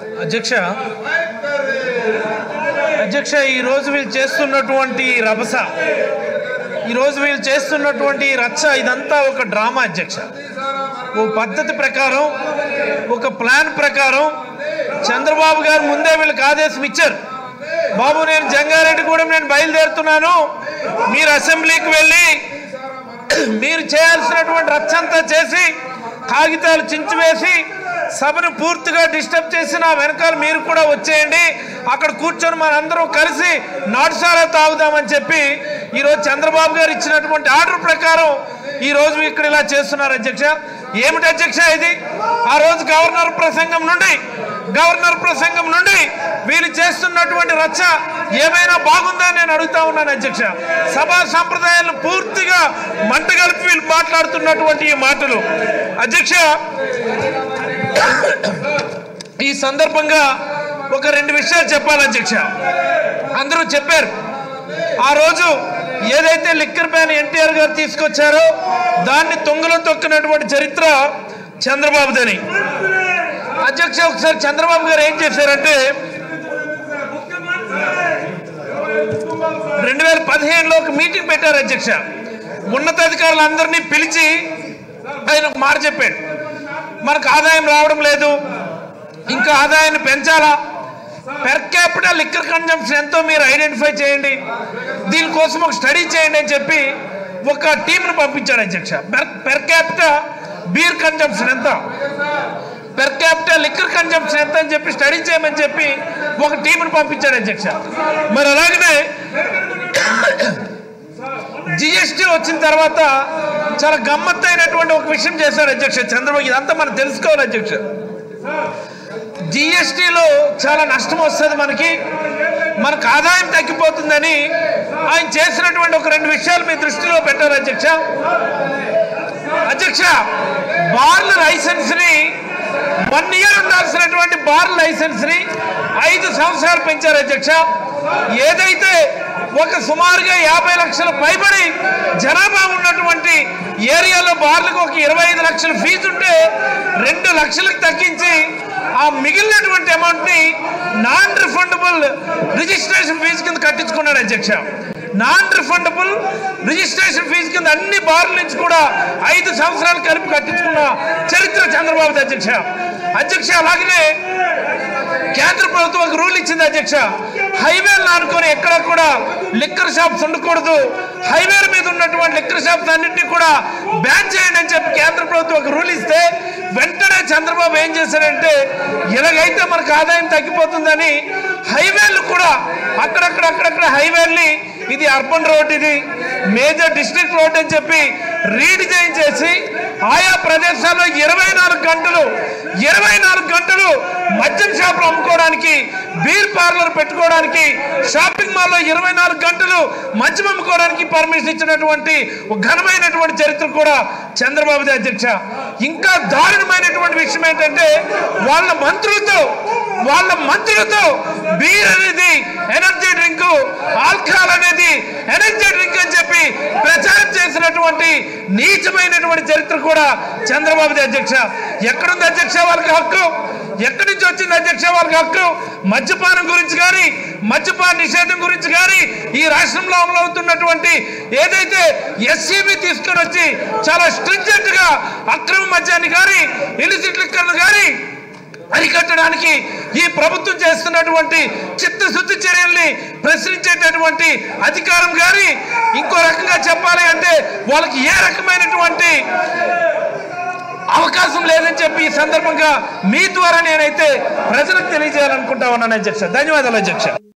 అధ్యక్ష అధ్యక్ష ఈరోజు వీళ్ళు చేస్తున్నటువంటి రభస ఈరోజు వీళ్ళు చేస్తున్నటువంటి రచ్చ ఇదంతా ఒక డ్రామా అధ్యక్ష ఓ పద్ధతి ప్రకారం ఒక ప్లాన్ ప్రకారం చంద్రబాబు గారు ముందే వీళ్ళకి ఆదేశం ఇచ్చారు బాబు నేను జంగారెడ్డి కూడా నేను బయలుదేరుతున్నాను మీరు అసెంబ్లీకి వెళ్ళి మీరు చేయాల్సినటువంటి రచ్చంతా చేసి కాగితాలు చించివేసి సభను పూర్తిగా డిస్టర్బ్ చేసి నా వెనకాల మీరు కూడా వచ్చేయండి అక్కడ కూర్చొని మనందరం కలిసి నాటుసారా తాగుదామని చెప్పి ఈరోజు చంద్రబాబు గారు ఇచ్చినటువంటి ఆర్డర్ ప్రకారం ఈ రోజు ఇక్కడ ఇలా చేస్తున్నారు అధ్యక్ష ఏమిటి అధ్యక్ష ఇది ఆ రోజు గవర్నర్ ప్రసంగం నుండి గవర్నర్ ప్రసంగం నుండి వీళ్ళు చేస్తున్నటువంటి రచ్చ ఏమైనా బాగుందా అని నేను అడుగుతా ఉన్నాను అధ్యక్ష సభా సంప్రదాయాలను పూర్తిగా మంటగలిపి వీళ్ళు మాట్లాడుతున్నటువంటి ఈ మాటలు అధ్యక్ష ఈ సందర్భంగా ఒక రెండు విషయాలు చెప్పాలి అధ్యక్ష అందరూ చెప్పారు ఆ రోజు ఏదైతే లిక్కర్ బ్యాన్ ఎన్టీఆర్ గారు తీసుకొచ్చారో దాన్ని తొంగలో తొక్కినటువంటి చరిత్ర చంద్రబాబుదని అధ్యక్ష ఒకసారి చంద్రబాబు గారు ఏం చేశారంటే రెండు వేల పదిహేనులో ఒక మీటింగ్ పెట్టారు అధ్యక్ష ఉన్నతాధికారులందరినీ పిలిచి ఆయన ఒక మాట చెప్పాడు మనకు ఆదాయం రావడం లేదు ఇంకా ఆదాయాన్ని పెంచాలా పెర్ క్యాపిటల్ లిక్కర్ కన్జంప్షన్ ఎంతో మీరు ఐడెంటిఫై చేయండి దీనికోసం ఒక స్టడీ చేయండి అని చెప్పి ఒక టీంను పంపించాడు అధ్యక్ష per per capital beer consumption ఎంత పెర్ క్యాపిటల్ లిక్కర్ కన్జంప్షన్ ఎంత అని చెప్పి స్టడీ చేయమని చెప్పి ఒక టీంను పంపించాడు అధ్యక్ష మరి అలాగనే జిఎస్టీ వచ్చిన తర్వాత చాలా గమ్మత్తైనటువంటి ఒక విషయం చేశాడు అధ్యక్ష చంద్రబాబు ఇదంతా మనం తెలుసుకోవాలి అధ్యక్ష జిఎస్టీలో చాలా నష్టం వస్తుంది మనకి మనకు ఆదాయం తగ్గిపోతుందని ఆయన చేసినటువంటి ఒక రెండు విషయాలు మీ దృష్టిలో పెట్టారు అధ్యక్ష అధ్యక్ష బార్ల లైసెన్స్ ని వన్ ఇయర్ ఉండాల్సినటువంటి బార్ లైసెన్స్ ని ఐదు సంవత్సరాలు పెంచారు అధ్యక్ష ఏదైతే ఒక సుమారుగా యాభై లక్షల పైబడి జనాభా ఉన్నటువంటి ఏరియాలో బార్లకు ఒక ఇరవై ఐదు లక్షల ఫీజు ఉంటే రెండు లక్షలకు తగ్గించి ఆ మిగిలినటువంటి అమౌంట్ ని నాన్ రిఫండబుల్ రిజిస్ట్రేషన్ ఫీజు కింద కట్టించుకున్నాడు అధ్యక్ష నాన్ రిఫండబుల్ రిజిస్ట్రేషన్ ఫీజు కింద అన్ని బార్ల నుంచి కూడా ఐదు సంవత్సరాలు కలిపి కట్టించుకున్న చరిత్ర చంద్రబాబు అధ్యక్ష అధ్యక్ష అలాగనే కేంద్ర ప్రభుత్వం ఒక రూల్ ఇచ్చింది అధ్యక్ష హైవేలను ఆనుకొని ఎక్కడ కూడా లిక్కర్ షాప్స్ ఉండకూడదు హైవేల మీద ఉన్నటువంటి లిక్కర్ షాప్స్ అన్నింటినీ కూడా బ్యాన్ చేయండి అని చెప్పి కేంద్ర ప్రభుత్వం ఒక రూల్ ఇస్తే వెంటనే చంద్రబాబు ఏం చేశారంటే ఇలాగైతే మనకు ఆదాయం తగ్గిపోతుందని హైవేలు కూడా అక్కడక్కడ అక్కడక్కడ హైవేల్ని ఇది అర్బన్ రోడ్ ఇది మేజర్ డిస్ట్రిక్ట్ రోడ్ అని చెప్పి రీడిజైన్ చేసి ఆయా ప్రదేశాల్లో ఇరవై నాలుగు గంటలు ఇరవై నాలుగు గంటలు మద్యం షాపులు అమ్ముకోవడానికి బీర్ పార్లర్ పెట్టుకోవడానికి షాపింగ్ మాల్లో ఇరవై నాలుగు గంటలు మద్యం అమ్ముకోవడానికి పర్మిషన్ ఇచ్చినటువంటి ఒక ఘనమైనటువంటి చరిత్ర కూడా చంద్రబాబుది అధ్యక్ష ఇంకా దారుణమైనటువంటి విషయం ఏంటంటే వాళ్ళ మంత్రులతో వాళ్ళ మంత్రులతో బీర్ అనేది ఎనర్జీ డ్రింక్ ఆల్కహాల్ అనేది ఎనర్జీ డ్రింక్ అని చెప్పి ప్రచారం చేసినటువంటి నీచమైనటువంటి చరిత్ర కూడా చంద్రబాబుది అధ్యక్ష ఎక్కడుంది అధ్యక్ష వాళ్ళకి హక్కు ఎక్కడి నుంచి వచ్చింది అధ్యక్ష వాళ్ళకి హక్కు మద్యపానం గురించి కానీ మద్యపాన నిషేధం గురించి కానీ ఈ రాష్ట్రంలో అమలవుతున్నటువంటి ఏదైతే ఎస్సీబీ తీసుకొని వచ్చి చాలా స్ట్రింజెంట్ గా అక్రమ మద్యాన్ని కానీ ఇలిసిట్ లిక్కర్ను కానీ అరికట్టడానికి ఈ ప్రభుత్వం చేస్తున్నటువంటి చిత్తశుద్ధి చర్యల్ని ప్రశ్నించేటటువంటి అధికారం కానీ ఇంకో రకంగా చెప్పాలి అంటే వాళ్ళకి ఏ రకమైనటువంటి అవకాశం లేదని చెప్పి ఈ సందర్భంగా మీ ద్వారా నేనైతే ప్రజలకు తెలియజేయాలనుకుంటా ఉన్నాను అధ్యక్ష ధన్యవాదాలు అధ్యక్ష